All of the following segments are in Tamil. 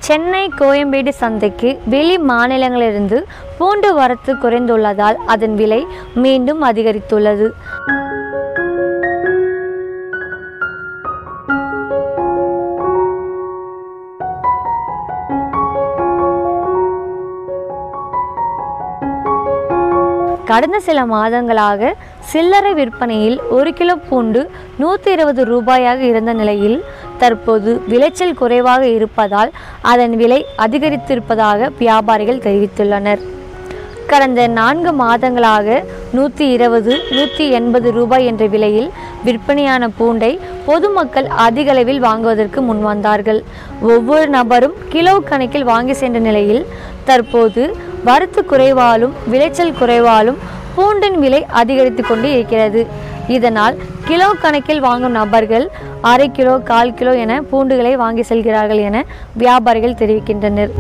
சென்னை கோயம்பேடு சந்தைக்கு வெளி மாநிலங்களிலிருந்து பூண்டு வரத்து குறைந்துள்ளதால் அதன் விலை மீண்டும் அதிகரித்துள்ளது கடந்த சில மாதங்களாக சில்லறை விற்பனையில் ஒரு கிலோ பூண்டு நூற்றி இருபது ரூபாயாக இருந்த நிலையில் தற்போது விளைச்சல் குறைவாக இருப்பதால் அதன் விலை அதிகரித்திருப்பதாக வியாபாரிகள் தெரிவித்துள்ளனர் கடந்த நான்கு மாதங்களாக நூற்றி இருபது நூற்றி எண்பது ரூபாய் என்ற விலையில் விற்பனையான பூண்டை பொதுமக்கள் அதிக அளவில் வாங்குவதற்கு முன்வந்தார்கள் ஒவ்வொரு நபரும் கிலோ கணக்கில் வாங்கி சென்ற நிலையில் தற்போது வரத்து குறைவாலும் விளைச்சல் குறைவாலும் பூண்டின் விலை அதிகரித்து கொண்டு இருக்கிறது இதனால் கிலோ கணக்கில் வாங்கும் நபர்கள் அரை கிலோ கால் கிலோ என பூண்டுகளை வாங்கி செல்கிறார்கள் என வியாபாரிகள் தெரிவிக்கின்றனர்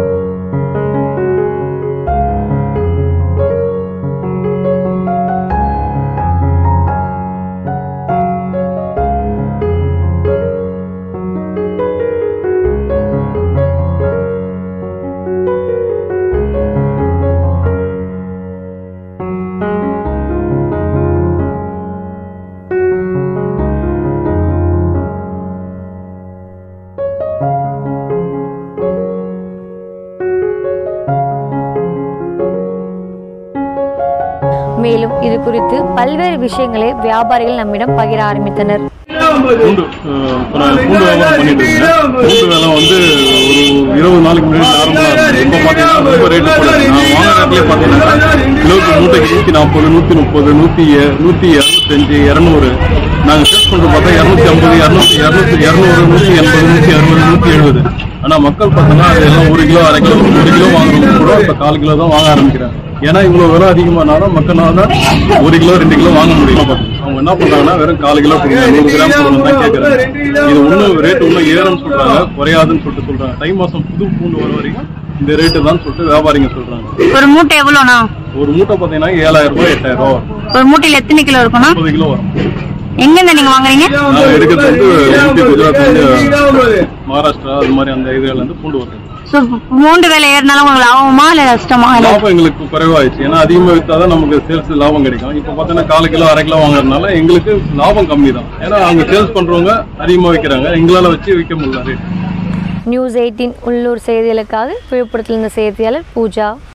மேலும் இது குறித்து பல்வேறு விஷயங்களை வியாபாரிகள் நம்மிடம் பகிர ஆரம்பித்தனர் பூண்டு அஹ், இப்ப நான் பூண்டு வியாபாரம் பண்ணிட்டு இருக்கேன் பூண்டு விலை வந்து ஒரு இருபது நாளைக்கு முன்னாடி நார்மலா இருந்தது இப்போ பார்த்தீங்கன்னா ரொம்ப ரேட்டு போடுது நான் வாங்குற ரேட்லேயே பார்த்தீங்கன்னா கிலோக்கு மூட்டைக்கு நூற்றி நாற்பது நூற்றி முப்பது நூற்றி நூற்றி இரநூத்தஞ்சு இரநூறு நாங்கள் சேல்ஸ் பண்ணுறது பார்த்தா இரநூத்தி ஐம்பது இரநூத்தி இரநூத்தி இரநூறு நூற்றி எண்பது நூற்றி அறுபது நூற்றி எழுபது ஆனால் மக்கள் பார்த்தோன்னா அது எல்லாம் ஒரு கிலோ அரை கிலோ ஒரு கிலோ வாங்குறவங்க கூட இப்போ கால் கிலோ தான் வாங்க ஆரம்பிக்கிறாங்க ஏன்னா இவ்வளோ விலை அதிகமானாலும் மக்களால தான் ஒரு கிலோ ரெண்டு கிலோ வாங்க முடியும் அவங்க என்ன பண்றாங்கன்னா வெறும் கால் கிலோ கொடுங்க நூறு கிராம் கொடுங்க தான் கேட்கறாங்க இது இன்னும் ரேட் இன்னும் ஏறும்னு சொல்றாங்க குறையாதுன்னு சொல்லிட்டு சொல்றாங்க தை மாசம் புது பூண்டு வர வரைக்கும் இந்த ரேட்டு தான் சொல்லிட்டு வியாபாரிங்க சொல்றாங்க ஒரு மூட்டை எவ்வளோண்ணா ஒரு மூட்டை பாத்தீங்கன்னா ஏழாயிரம் ரூபாய் எட்டாயிரம் ரூபாய் வரும் ஒரு மூட்டையில எத்தனை கிலோ இருக்கும்ண்ணா முப்பது கிலோ வரும் எங்கேருந்து நீங்க வாங்குறீங்க நான் எடுக்கிறது வந்து எம்பி குஜராத் வந்து மகாராஷ்டிரா அது மாதிரி அந்த இதுல இருந்து பூண்டு வருது ஸோ பூண்டு விலை ஏறினாலும் உங்களுக்கு லாபமா இல்ல நஷ்டமா இல்ல லாபம் எங்களுக்கு குறைவாயிடுச்சு ஏன்னா அதிகமாக வித்தாதான் நமக்கு சேல்ஸ் லாபம் கிடைக்கும் இப்போ பார்த்தீங்கன்னா கால் கிலோ அரை கிலோ வாங்குறதுனால எங்களுக்கு லாபம் கம்மி தான் ஏன்னா அவங்க சேல்ஸ் பண்றவங்க அதிகமாக விற்கிறாங்க எங்களால வச்சு விற்க முடியல ரேட் நியூஸ் எயிட்டீன் உள்ளூர் செய்திகளுக்காக விழுப்புரத்தில் இருந்த செய்தியாளர் பூஜா